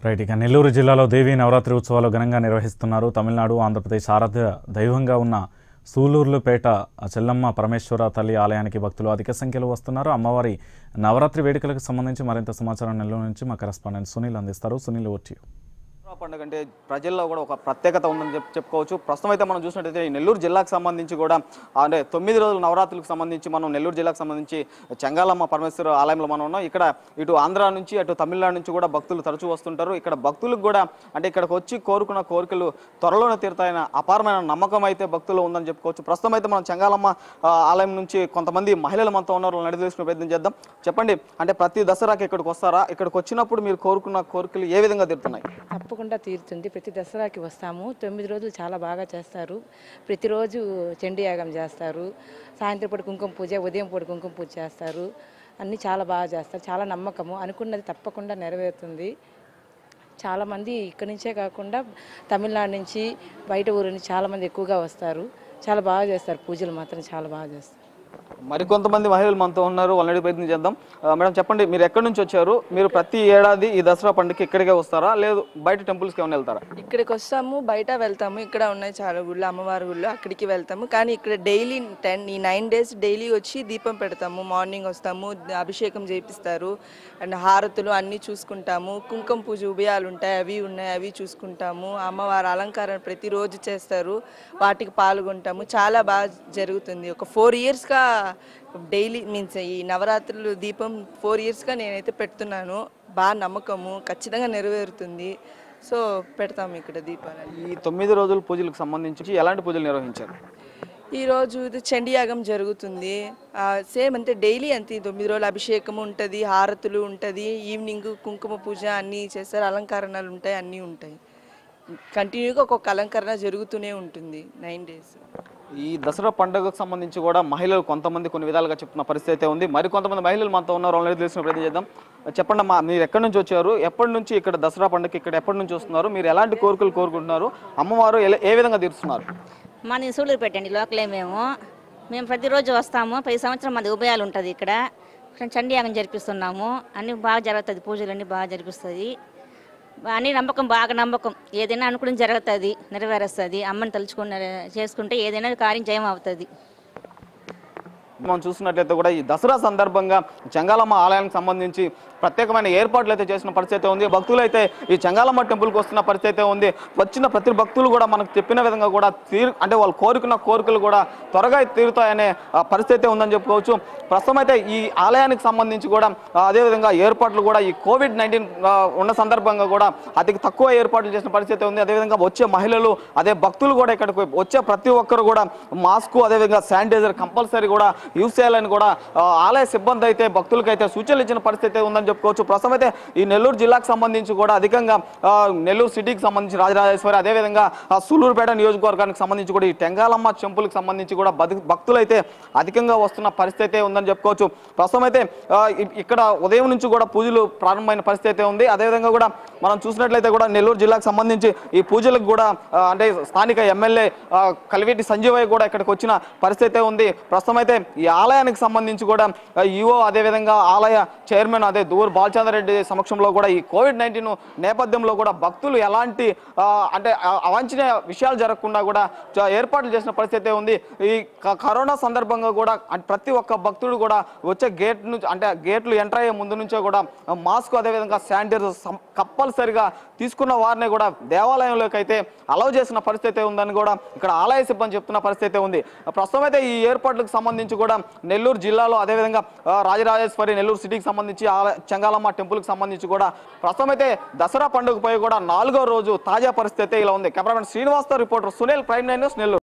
right ఇక నెల్లూరు జిల్లాలో దేవీ నవరాత్రి ఉత్సవాలు ఘనంగా నిర్వహిస్తున్నారు తమిళనాడు ఆంధ్రప్రదేశ్ ఆరాధ్య దైవంగా ఉన్న సూలూరులపేట చెల్లమ్మ పరమేశ్వర తల్లి ఆలయానికి భక్తులు అధిక సంఖ్యలో వస్తున్నారు అమ్మవారి నవరాత్రి వేడుకలకు సంబంధించి మరింత సమాచారం నెల్లూరు నుంచి మా కరెస్పాండెంట్ సునీల్ అందిస్తారు సునీల్ ఓటి దసరా పండుగ అంటే ప్రజల్లో కూడా ఒక ప్రత్యేకత ఉందని చెప్పి చెప్పుకోవచ్చు ప్రస్తుతం అయితే మనం చూసినట్టయితే ఈ నెల్లూరు జిల్లాకు సంబంధించి కూడా అంటే తొమ్మిది రోజుల నవరాత్రులకు సంబంధించి మనం నెల్లూరు జిల్లాకు సంబంధించి చెంగాలమ్మ పరమేశ్వర ఆలయంలో మనం ఉన్నాం ఇక్కడ ఇటు ఆంధ్ర నుంచి అటు తమిళనాడు నుంచి కూడా భక్తులు తరచూ వస్తుంటారు ఇక్కడ భక్తులకు కూడా అంటే ఇక్కడికి వచ్చి కోరుకున్న కోరికలు త్వరలోనే తీరుతాయన్న అపారమైన నమ్మకం అయితే భక్తులు ఉందని చెప్పుకోవచ్చు ప్రస్తుతం అయితే మనం చెంగాలమ్మ ఆ, ఆలయం నుంచి కొంతమంది మహిళలు మనతో ఉన్నారు వాళ్ళని అడిగి తెలుసుకునే ప్రయత్నం చేద్దాం చెప్పండి అంటే ప్రతి దసరాకి ఇక్కడికి వస్తారా ఇక్కడికి వచ్చినప్పుడు మీరు కోరుకున్న కోరికలు ఏ విధంగా తీరుతున్నాయి తప్పకుండా తీరుతుంది ప్రతి దసరాకి వస్తాము తొమ్మిది రోజులు చాలా బాగా చేస్తారు ప్రతిరోజు చండీ యాగం చేస్తారు సాయంత్రం పూట కుంకుమ పూజ ఉదయం పూట కుంకుమ పూజ చేస్తారు అన్నీ చాలా బాగా చేస్తారు చాలా నమ్మకము అనుకున్నది తప్పకుండా నెరవేరుతుంది చాలామంది ఇక్కడి నుంచే కాకుండా తమిళనాడు నుంచి బయట ఊరు నుంచి చాలామంది ఎక్కువగా వస్తారు చాలా బాగా చేస్తారు పూజలు మాత్రం చాలా బాగా చేస్తారు మరికొంతమంది మహిళలు మనతో ఉన్నారు వాళ్ళని అడిగి ప్రయత్నం చేద్దాం ఆ, మేడం చెప్పండి మీరు ఎక్కడి నుంచి వచ్చారు మీరు ప్రతి ఏడాది ఈ దసరా పండుగకి ఇక్కడికే వస్తారా లేదు బయట టెంపుల్స్కి ఏమైనా వెళ్తారా ఇక్కడికి వస్తాము బయట వెళ్తాము ఇక్కడ ఉన్నాయి చాలా గుళ్ళు అమ్మవారి గుళ్ళు అక్కడికి వెళ్తాము కానీ ఇక్కడ డైలీ టెన్ ఈ నైన్ డేస్ డైలీ వచ్చి దీపం పెడతాము మార్నింగ్ వస్తాము అభిషేకం చేపిస్తారు అండ్ హారతులు అన్నీ చూసుకుంటాము కుంకుమ పూజ ఉభయాలు ఉంటాయి అవి ఉన్నాయి అవి చూసుకుంటాము అమ్మవారి అలంకారం ప్రతిరోజు చేస్తారు వాటికి పాల్గొంటాము చాలా బాగా జరుగుతుంది ఒక ఫోర్ ఇయర్స్గా డైలీ మీన్స్ ఈ నవరాత్రులు దీపం ఫోర్ ఇయర్స్గా నేనైతే పెడుతున్నాను బాగా నమ్మకము ఖచ్చితంగా నెరవేరుతుంది సో పెడతాము ఇక్కడ దీపాలని ఈ తొమ్మిది రోజుల పూజలకు సంబంధించి ఎలాంటి పూజలు నిర్వహించారు ఈరోజు ఇది చండీయాగం జరుగుతుంది సేమ్ అంతే డైలీ అంతే ఈ తొమ్మిది రోజులు అభిషేకం ఉంటుంది హారతులు ఉంటుంది ఈవినింగ్ కుంకుమ పూజ అన్నీ చేస్తారు అలంకరణలు ఉంటాయి అన్నీ ఉంటాయి కంటిన్యూగా ఒక్కొక్క అలంకరణ జరుగుతూనే ఉంటుంది నైన్ డేస్ ఈ దసరా పండుగకు సంబంధించి కూడా మహిళలు కొంతమంది కొన్ని విధాలుగా చెప్తున్న పరిస్థితి అయితే ఉంది మరి కొంతమంది మహిళలు మనతో ఉన్నారు వాళ్ళని తెలిసిన ప్రయత్నం చేద్దాం చెప్పండి అమ్మా మీరు ఎక్కడి నుంచి వచ్చారు ఎప్పటి నుంచి ఇక్కడ దసరా పండుగకి ఇక్కడ ఎప్పటి నుంచి వస్తున్నారు మీరు ఎలాంటి కోరికలు కోరుకుంటున్నారు అమ్మవారు ఎలా- ఏ విధంగా తీరుస్తున్నారు మాది సూళ్ళూరు పెట్టండి లోకలే మేము మేము ప్రతిరోజు వస్తాము ప్రతి సంవత్సరం మాది ఉభయాలు ఉంటుంది ఇక్కడ చండీయాగం జరిపిస్తున్నాము అన్నీ బాగా జరుగుతుంది పూజలు అన్నీ బాగా జరిపిస్తుంది అన్ని నమ్మకం బాగా నమ్మకం ఏదైనా అనుకుని జరుగుతుంది నెరవేరుస్తుంది అమ్మని తలుచుకుని చేసుకుంటే ఏదైనా కార్యం జయం అవుతుంది మనం చూస్తున్నట్లయితే కూడా ఈ దసరా సందర్భంగా చెంగాలమ్మ ఆలయానికి సంబంధించి ప్రత్యేకమైన ఏర్పాట్లు అయితే చేసిన పరిస్థితి అయితే ఉంది భక్తులు అయితే ఈ చెంగాలమ్మ టెంపుల్కి వస్తున్న పరిస్థితి అయితే ఉంది వచ్చిన ప్రతి భక్తులు కూడా మనకు చెప్పిన విధంగా కూడా తీరు అంటే వాళ్ళు కోరుకున్న కోరికలు కూడా త్వరగా తీరుతాయనే ఆ, పరిస్థితి అయితే ఉందని చెప్పుకోవచ్చు ప్రస్తుతం అయితే ఈ ఆలయానికి సంబంధించి కూడా ఆ, అదేవిధంగా ఏర్పాట్లు కూడా ఈ కోవిడ్ నైన్టీన్ ఉన్న సందర్భంగా కూడా అతి తక్కువ ఏర్పాట్లు చేసిన పరిస్థితి ఉంది అదేవిధంగా వచ్చే మహిళలు అదే భక్తులు కూడా ఇక్కడికి వచ్చే ప్రతి ఒక్కరు కూడా మాస్క్ అదేవిధంగా శానిటైజర్ కంపల్సరీ కూడా యూజ్ చేయాలని కూడా ఆ, ఆలయ సిబ్బంది అయితే భక్తులకు అయితే సూచనలు ఇచ్చిన పరిస్థితి అయితే ఉందని చెప్పుకోవచ్చు ప్రస్తుతం అయితే ఈ నెల్లూరు జిల్లాకు సంబంధించి కూడా అధికంగా ఆ, నెల్లూరు సిటీకి సంబంధించి రాజరాజేశ్వరి అదేవిధంగా ఆ, సూలూరుపేట నియోజకవర్గానికి సంబంధించి కూడా ఈ టెంగాలమ్మ టెంపుల్కి సంబంధించి కూడా బతి భక్తులు అయితే అధికంగా వస్తున్న పరిస్థితి అయితే ఉందని చెప్పుకోవచ్చు ప్రస్తుతం అయితే ఆ, ఇ- ఇక్కడ ఉదయం నుంచి కూడా పూజలు ప్రారంభమైన పరిస్థితి అయితే ఉంది అదేవిధంగా కూడా మనం చూసినట్లయితే కూడా నెల్లూరు జిల్లాకు సంబంధించి ఈ పూజలకు కూడా ఆ, అంటే స్థానిక ఎమ్మెల్యే కలివేటి సంజీవయ్య కూడా ఇక్కడికి వచ్చిన పరిస్థితి అయితే ఉంది ప్రస్తుతం అయితే ఈ ఆలయానికి సంబంధించి కూడా ఈఓ అదేవిధంగా ఆలయ చైర్మన్ అదే దూర్ బాలచంద్రరెడ్డి సమక్షంలో కూడా ఈ కోవిడ్ నైన్టీన్ నేపథ్యంలో కూడా భక్తులు ఎలాంటి ఆ, అంటే ఆ, అవాంఛనీయ విషయాలు జరగకుండా కూడా చ- ఏర్పాట్లు చేసిన పరిస్థితి అయితే ఉంది ఈ క- కరోనా సందర్భంగా కూడా అంటే ప్రతి ఒక్క భక్తుడు కూడా వచ్చే గేట్ నుంచి అంటే గేట్లు ఎంటర్ అయ్యే ముందు నుంచే కూడా మాస్క్ అదేవిధంగా శానిటైజర్ సం- కంపల్సరిగా తీసుకున్న వారిని కూడా దేవాలయంలోకి అయితే అలౌ చేసిన పరిస్థితి అయితే ఉందని కూడా ఇక్కడ ఆలయ సిబ్బంది చెప్తున్న పరిస్థితి అయితే ఉంది ప్రస్తుతం అయితే ఈ ఏర్పాట్లకు సంబంధించి కూడా నెల్లూరు జిల్లాలో అదేవిధంగా ఆ, రాజరాజేశ్వరి నెల్లూరు సిటీకి సంబంధించి ఆలయ చెంగాలమ్మ టెంపుల్కి సంబంధించి కూడా ప్రస్తుతం అయితే దసరా పండుగ పోయి కూడా నాలుగో రోజు తాజా పరిస్థితి అయితే ఇలా ఉంది కెమెరామెన్ శ్రీనివాస్తో reporter Sunil Prime Nine News Nellore